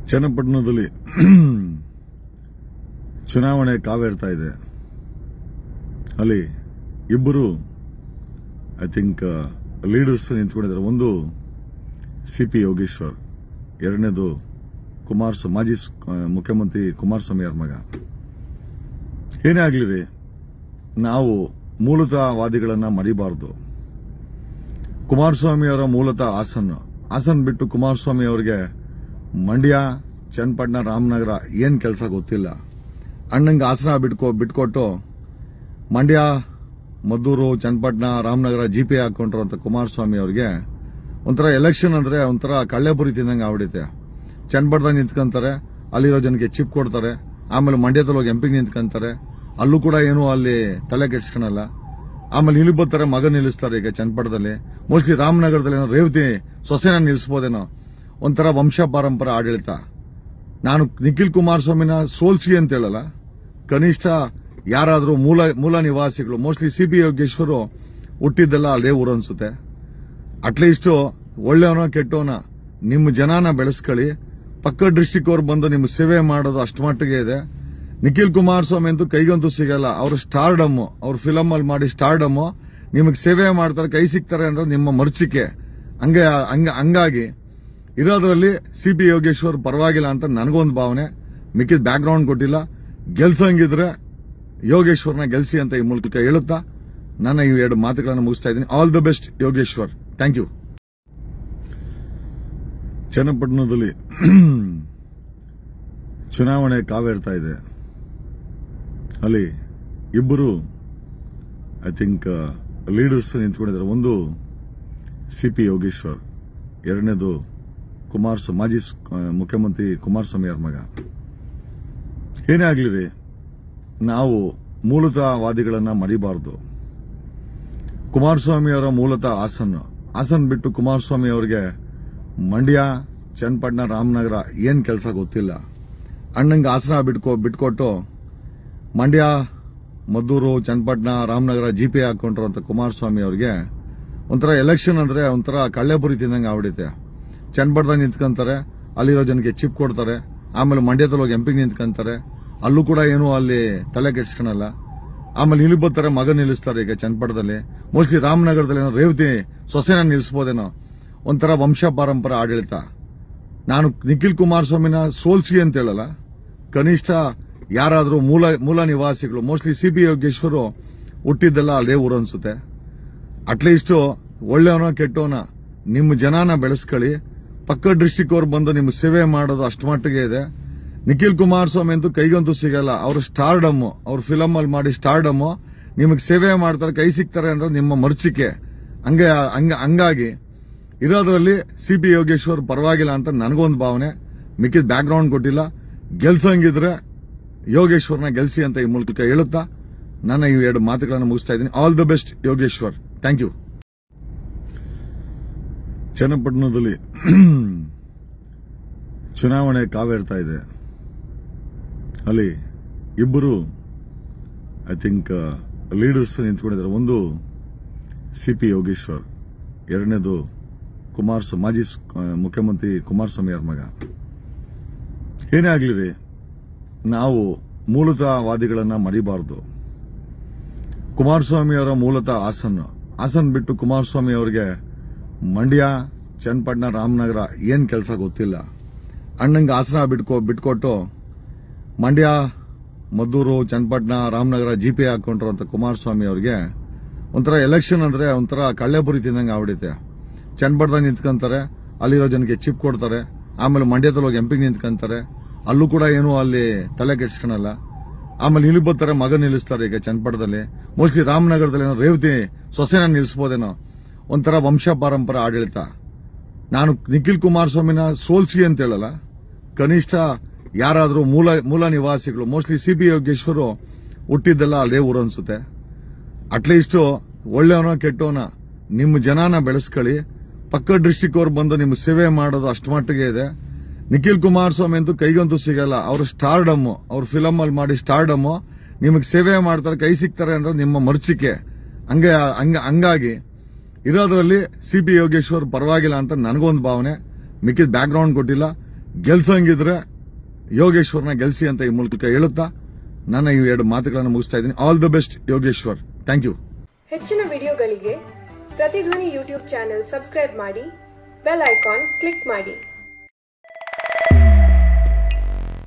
ಚನ್ನಪಟ್ಟಣದಲ್ಲಿ ಚುನಾವಣೆ ಕಾವೇರ್ತಾ ಇದೆ ಅಲ್ಲಿ ಇಬ್ಬರು ಐ ಥಿಂಕ್ ಲೀಡರ್ಸ್ ನಿಂತ್ಕೊಂಡಿದ್ದಾರೆ ಒಂದು ಸಿ ಪಿ ಯೋಗೇಶ್ವರ್ ಎರಡನೇದು ಕುಮಾರಸ್ವಾಮಿ ಮಾಜಿ ಸ್- ಮುಖ್ಯಮಂತ್ರಿ ಕುಮಾರಸ್ವಾಮಿ ಅವ್ರ ಮಗ ಏನೇ ಆಗಲಿ ರೀ ನಾವು ಮೂಲತಃ ವಾದಿಗಳನ್ನ ಮರಿಬಾರದು ಕುಮಾರಸ್ವಾಮಿ ಅವರ ಮೂಲತಃ ಹಾಸನ್ ಹಾಸನ್ ಬಿಟ್ಟು ಕುಮಾರಸ್ವಾಮಿ ಅವರಿಗೆ ಮಂಡ್ಯ ಚನ್ನಪಟ್ಟಣ ರಾಮನಗರ ಏನ್ ಕೆಲಸ ಗೊತ್ತಿಲ್ಲ ಅಣ್ಣಂಗೆ ಹಾಸನ ಬಿಟ್ಕೊ ಬಿಟ್ಕೊಟ್ಟು ಮಂಡ್ಯ ಮದ್ದೂರು ಚನ್ನಪಟ್ಟಣ ರಾಮನಗರ ಜಿಪಿ ಹಾಕೊಂಡ್ರಂತ ಕುಮಾರಸ್ವಾಮಿ ಅವರಿಗೆ ಒಂಥರ ಎಲೆಕ್ಷನ್ ಅಂದ್ರೆ ಒಂಥರ ಕಳ್ಳೆಪುರಿ ತಿಂದಂಗೆ ಆಗ್ಬಿಡುತ್ತೆ ಚನ್ನಪಟ್ಟಣ ನಿಂತ್ಕೊಂತಾರೆ ಅಲ್ಲಿರೋ ಜನಕ್ಕೆ ಚಿಪ್ ಕೊಡ್ತಾರೆ ಆಮೇಲೆ ಮಂಡ್ಯದಲ್ಲಿ ಹೋಗಿ ಎಂಪಿಗೆ ನಿಂತ್ಕೊಂತಾರೆ ಅಲ್ಲೂ ಕೂಡ ಏನು ಅಲ್ಲಿ ತಲೆ ಕೆಡ್ಸ್ಕೊಳಲ್ಲ ಆಮೇಲೆ ಇಲ್ಲಿ ಬರ್ತಾರೆ ಮಗ ನಿಲ್ಲಿಸ್ತಾರೆ ಈಗ ಚನ್ನಪಟ್ಟಣದಲ್ಲಿ ಮೋಸ್ಟ್ಲಿ ರಾಮನಗರದಲ್ಲಿ ಏನೋ ರೇವತಿ ಸೊಸೆನ ನಿಲ್ಲಿಸಬಹುದೇನೋ ಒಂಥರ ವಂಶ ಪಾರಂಪರ ಆಡಳಿತ ನಾನು ನಿಖಿಲ್ ಕುಮಾರಸ್ವಾಮಿನ ಸೋಲ್ಸಿ ಅಂತ ಹೇಳಲ್ಲ ಕನಿಷ್ಠ ಯಾರಾದರೂ ಮೂಲ ಮೂಲ ನಿವಾಸಿಗಳು ಮೋಸ್ಟ್ಲಿ ಸಿ ಬಿ ಯೋಗೇಶ್ವರು ಹುಟ್ಟಿದ್ದೆಲ್ಲ ಅದೇ ಊರು ಅನ್ಸುತ್ತೆ ಅಟ್ಲೀಸ್ಟ್ ಒಳ್ಳೆಯವನ ಕೆಟ್ಟವನ ನಿಮ್ಮ ಜನನ ಬೆಳೆಸ್ಕೊಳ್ಳಿ ಪಕ್ಕ ಡಿಸ್ಟಿಕ್ ಅವ್ರು ಬಂದು ನಿಮ್ಮ ಸೇವೆ ಮಾಡೋದು ಅಷ್ಟು ಮಟ್ಟಿಗೆ ಇದೆ ನಿಖಿಲ್ ಕುಮಾರಸ್ವಾಮಿ ಅಂತೂ ಕೈಗಂತೂ ಸಿಗಲ್ಲ ಅವರು ಸ್ಟಾರ್ಡಮ್ ಅವ್ರ ಫಿಲಮ್ ಅಲ್ಲಿ ಮಾಡಿ ಸ್ಟಾರ್ಡಮ್ ನಿಮಗೆ ಸೇವೆ ಮಾಡ್ತಾರೆ ಕೈ ಸಿಗ್ತಾರೆ ಅಂದ್ರೆ ನಿಮ್ಮ ಮರ್ಚಿಕೆ ಹಂಗೆ ಹಂಗ- ಹಂಗಾಗಿ ಇರೋದ್ರಲ್ಲಿ ಸಿ ಪಿ ಯೋಗೇಶ್ವರ್ ಪರವಾಗಿಲ್ಲ ಅಂತ ನನಗೊಂದು ಭಾವನೆ ಮಿಕ್ಕಿದ ಬ್ಯಾಕ್ ಗ್ರೌಂಡ್ ಕೊಟ್ಟಿಲ್ಲ ಗೆಲ್ಸಂಗಿದ್ರೆ ಯೋಗೇಶ್ವರ್ನ ಗೆಲ್ಸಿ ಅಂತ ಈ ಮೂಲಕ ಹೇಳುತ್ತಾ ನನ್ನ ಈ ಎರಡು ಮಾತುಗಳನ್ನು ಮುಗಿಸ್ತಾ ಇದ್ದೀನಿ all the best Yogeshwar thank you ಚನ್ನಪಟ್ಟಣದಲ್ಲಿ ಚುನಾವಣೆ ಕಾವೇರ್ತಾ ಇದೆ ಅಲ್ಲಿ ಇಬ್ಬರು ಐ ಥಿಂಕ್ ಲೀಡರ್ಸ್ ನಿಂತ್ಕೊಂಡಿದ್ದಾರೆ ಒಂದು ಸಿ ಪಿ ಯೋಗೇಶ್ವರ್ ಎರಡನೇದು ಕುಮಾರಸ್ವಾಮಿ ಮಾಜಿ ಸ್- ಮುಖ್ಯಮಂತ್ರಿ ಕುಮಾರಸ್ವಾಮಿ ಅವ್ರ ಮಗ ಏನೇ ಆಗಲಿ ರೀ ನಾವು ಮೂಲತಃ ವಾದಿಗಳನ್ನ ಮರಿಬಾರದು ಕುಮಾರಸ್ವಾಮಿ ಅವರ ಮೂಲತಃ ಹಾಸನ್ ಹಾಸನ್ ಬಿಟ್ಟು ಕುಮಾರಸ್ವಾಮಿ ಅವರಿಗೆ ಮಂಡ್ಯ ಚನ್ನಪಟ್ಟಣ ರಾಮನಗರ ಏನ್ ಕೆಲಸ ಗೊತ್ತಿಲ್ಲ ಅಣ್ಣಂಗೆ ಹಾಸನ ಬಿಟ್ಕೊ ಬಿಟ್ಕೊಟ್ಟು ಮಂಡ್ಯ ಮದ್ದೂರು ಚನ್ನಪಟ್ಟಣ ರಾಮನಗರ ಜಿಪಿ ಹಾಕೊಂಡ್ರಂತ ಕುಮಾರಸ್ವಾಮಿ ಅವರಿಗೆ ಒಂಥರ ಎಲೆಕ್ಷನ್ ಅಂದ್ರೆ ಒಂಥರ ಕಳ್ಳೆಪುರಿ ತಿಂದಂಗೆ ಆಗ್ಬಿಡುತ್ತೆ ಚನ್ನಪಟ್ಟಣ ನಿಂತ್ಕೊಂತಾರೆ ಅಲ್ಲಿರೋ ಜನಕ್ಕೆ ಚಿಪ್ ಕೊಡ್ತಾರೆ ಆಮೇಲೆ ಮಂಡ್ಯದಲ್ಲಿ ಹೋಗಿ ಎಂಪಿಗೆ ನಿಂತ್ಕೊಂತಾರೆ ಅಲ್ಲೂ ಕೂಡ ಏನು ಅಲ್ಲಿ ತಲೆ ಕೆಡ್ಸ್ಕೊಳಲ್ಲ ಆಮೇಲೆ ಇಲ್ಲಿ ಬರ್ತಾರೆ ಮಗ ನಿಲ್ಲಿಸ್ತಾರೆ ಈಗ ಚನ್ನಪಟ್ಟಣದಲ್ಲಿ ಮೋಸ್ಟ್ಲಿ ರಾಮನಗರದಲ್ಲಿ ಏನೋ ರೇವತಿ ಸೊಸೆನ ನಿಲ್ಲಿಸಬಹುದೇನೋ ಒಂಥರ ವಂಶ ಪಾರಂಪರ ಆಡಳಿತ ನಾನು ನಿಖಿಲ್ ಕುಮಾರಸ್ವಾಮಿನ ಸೋಲ್ಸಿ ಅಂತ ಹೇಳಲ್ಲ ಕನಿಷ್ಠ ಯಾರಾದರೂ ಮೂಲ ಮೂಲ ನಿವಾಸಿಗಳು ಮೋಸ್ಟ್ಲಿ ಸಿ ಬಿ ಯೋಗೇಶ್ವರು ಹುಟ್ಟಿದ್ದೆಲ್ಲ ಅದೇ ಊರು ಅನ್ಸುತ್ತೆ ಅಟ್ಲೀಸ್ಟ್ ಒಳ್ಳೆಯವನ ಕೆಟ್ಟವನ ನಿಮ್ಮ ಜನನ ಬೆಳೆಸ್ಕೊಳ್ಳಿ ಪಕ್ಕ ಡಿಸ್ಟಿಕ್ ಅವ್ರು ಬಂದು ನಿಮ್ಮ ಸೇವೆ ಮಾಡೋದು ಅಷ್ಟು ಮಟ್ಟಿಗೆ ಇದೆ ನಿಖಿಲ್ ಕುಮಾರಸ್ವಾಮಿ ಅಂತೂ ಕೈಗಂತೂ ಸಿಗಲ್ಲ ಅವರು ಸ್ಟಾರ್ಡಮ್ ಅವ್ರ ಫಿಲಮ್ ಅಲ್ಲಿ ಮಾಡಿ ಸ್ಟಾರ್ಡಮ್ ನಿಮಗೆ ಸೇವೆ ಮಾಡ್ತಾರೆ ಕೈ ಸಿಗ್ತಾರೆ ಅಂದ್ರೆ ನಿಮ್ಮ ಮರ್ಚಿಕೆ ಹಂಗೆ ಹಂಗ- ಹಂಗಾಗಿ ಇರೋದ್ರಲ್ಲಿ ಸಿ ಪಿ ಯೋಗೇಶ್ವರ್ ಪರವಾಗಿಲ್ಲ ಅಂತ ನನಗೊಂದು ಭಾವನೆ ಮಿಕ್ಕಿದ ಬ್ಯಾಕ್ ಗ್ರೌಂಡ್ ಕೊಟ್ಟಿಲ್ಲ ಗೆಲ್ಸಂಗಿದ್ರೆ ಯೋಗೇಶ್ವರ್ನ ಗೆಲ್ಸಿ ಅಂತ ಈ ಮೂಲಕ ಹೇಳುತ್ತಾ ನನ್ನ ಈ ಎರಡು ಮಾತುಗಳನ್ನು ಮುಗಿಸ್ತಾ ಇದ್ದೀನಿ all the best Yogeshwar thank you ಚನ್ನಪಟ್ಟಣದಲ್ಲಿ ಚುನಾವಣೆ ಕಾವೇರ್ತಾ ಇದೆ ಅಲ್ಲಿ ಇಬ್ಬರು ಐ ಥಿಂಕ್ ಲೀಡರ್ಸ್ ನಿಂತ್ಕೊಂಡಿದ್ದಾರೆ ಒಂದು ಸಿ ಪಿ ಯೋಗೇಶ್ವರ್ ಎರಡನೇದು ಕುಮಾರಸ್ವಾಮಿ ಮಾಜಿ ಸ್- ಮುಖ್ಯಮಂತ್ರಿ ಕುಮಾರಸ್ವಾಮಿ ಅವ್ರ ಮಗ ಏನೇ ಆಗಲಿ ರೀ ನಾವು ಮೂಲತಃ ವಾದಿಗಳನ್ನ ಮರಿಬಾರದು ಕುಮಾರಸ್ವಾಮಿ ಅವರ ಮೂಲತಃ ಹಾಸನ್ ಹಾಸನ್ ಬಿಟ್ಟು ಕುಮಾರಸ್ವಾಮಿ ಅವರಿಗೆ ಮಂಡ್ಯ ಚನ್ನಪಟ್ಟಣ ರಾಮನಗರ ಏನ್ ಕೆಲಸ ಗೊತ್ತಿಲ್ಲ ಅಣ್ಣಂಗೆ ಹಾಸನ ಬಿಟ್ಕೊ ಬಿಟ್ಕೊಟ್ಟು ಮಂಡ್ಯ ಮದ್ದೂರು ಚನ್ನಪಟ್ಟಣ ರಾಮನಗರ ಜಿಪಿ ಹಾಕೊಂಡ್ರಂತ ಕುಮಾರಸ್ವಾಮಿ ಅವರಿಗೆ ಒಂಥರ ಎಲೆಕ್ಷನ್ ಅಂದ್ರೆ ಒಂಥರ ಕಳ್ಳೆಪುರಿ ತಿಂದಂಗೆ ಆಗ್ಬಿಡುತ್ತೆ ಚನ್ನಪಟ್ಟಣ ನಿಂತ್ಕೊಂತಾರೆ ಅಲ್ಲಿರೋ ಜನಕ್ಕೆ ಚಿಪ್ ಕೊಡ್ತಾರೆ ಆಮೇಲೆ ಮಂಡ್ಯದಲ್ಲಿ ಹೋಗಿ ಎಂಪಿಗೆ ನಿಂತ್ಕೊಂತಾರೆ ಅಲ್ಲೂ ಕೂಡ ಏನು ಅಲ್ಲಿ ತಲೆ ಕೆಡ್ಸ್ಕೊಳಲ್ಲ ಆಮೇಲೆ ಇಲ್ಲಿ ಬರ್ತಾರೆ ಮಗ ನಿಲ್ಲಿಸ್ತಾರೆ ಈಗ ಚನ್ನಪಟ್ಟಣದಲ್ಲಿ ಮೋಸ್ಟ್ಲಿ ರಾಮನಗರದಲ್ಲಿ ಏನೋ ರೇವತಿ ಸೊಸೆನ ನಿಲ್ಲಿಸಬಹುದೇನೋ ಒಂಥರ ವಂಶ ಪಾರಂಪರ ಆಡಳಿತ ನಾನು ನಿಖಿಲ್ ಕುಮಾರಸ್ವಾಮಿನ ಸೋಲ್ಸಿ ಅಂತ ಹೇಳಲ್ಲ ಕನಿಷ್ಠ ಯಾರಾದರೂ ಮೂಲ ಮೂಲ ನಿವಾಸಿಗಳು ಮೋಸ್ಟ್ಲಿ ಸಿ ಬಿ ಯೋಗೇಶ್ವರು ಹುಟ್ಟಿದ್ದೆಲ್ಲ ಅದೇ ಊರು ಅನ್ಸುತ್ತೆ ಅಟ್ಲೀಸ್ಟ್ ಒಳ್ಳೆಯವನ ಕೆಟ್ಟವನ ನಿಮ್ಮ ಜನನ ಬೆಳೆಸ್ಕೊಳ್ಳಿ ಪಕ್ಕ ಡಿಸ್ಟಿಕ್ ಅವ್ರು ಬಂದು ನಿಮ್ಮ ಸೇವೆ ಮಾಡೋದು ಅಷ್ಟು ಮಟ್ಟಿಗೆ ಇದೆ ನಿಖಿಲ್ ಕುಮಾರಸ್ವಾಮಿ ಅಂತೂ ಕೈಗಂತೂ ಸಿಗಲ್ಲ ಅವರು ಸ್ಟಾರ್ಡಮ್ ಅವ್ರ ಫಿಲಮ್ ಅಲ್ಲಿ ಮಾಡಿ ಸ್ಟಾರ್ಡಮ್ ನಿಮಗೆ ಸೇವೆ ಮಾಡ್ತಾರೆ ಕೈ ಸಿಗ್ತಾರೆ ಅಂದ್ರೆ ನಿಮ್ಮ ಮರ್ಚಿಕೆ ಹಂಗೆ ಹಂಗ- ಹಂಗಾಗಿ ಇರೋದ್ರಲ್ಲಿ ಸಿ ಪಿ ಯೋಗೇಶ್ವರ್ ಪರವಾಗಿಲ್ಲ ಅಂತ ನನಗೊಂದು ಭಾವನೆ ಮಿಕ್ಕಿದ ಬ್ಯಾಕ್ ಗ್ರೌಂಡ್ ಕೊಟ್ಟಿಲ್ಲ ಗೆಲ್ಸಂಗಿದ್ರೆ ಯೋಗೇಶ್ವರ್ನ ಗೆಲ್ಸಿ ಅಂತ ಈ ಮೂಲಕ ಹೇಳುತ್ತಾ ನನ್ನ ಈ ಎರಡು ಮಾತುಗಳನ್ನು ಮುಗಿಸ್ತಾ ಇದ್ದೀನಿ all the best Yogeshwar thank you ಹೆಚ್ಚಿನ ವಿಡಿಯೋಗಳಿಗೆ ಪ್ರತಿಧ್ವನಿ ಯೂಟ್ಯೂಬ್ ಚಾನೆಲ್ ಸಬ್ಸ್ಕ್ರೈಬ್ ಮಾಡಿ ಬೆಲ್ ಐಕಾನ್ ಕ್ಲಿಕ್ ಮಾಡಿ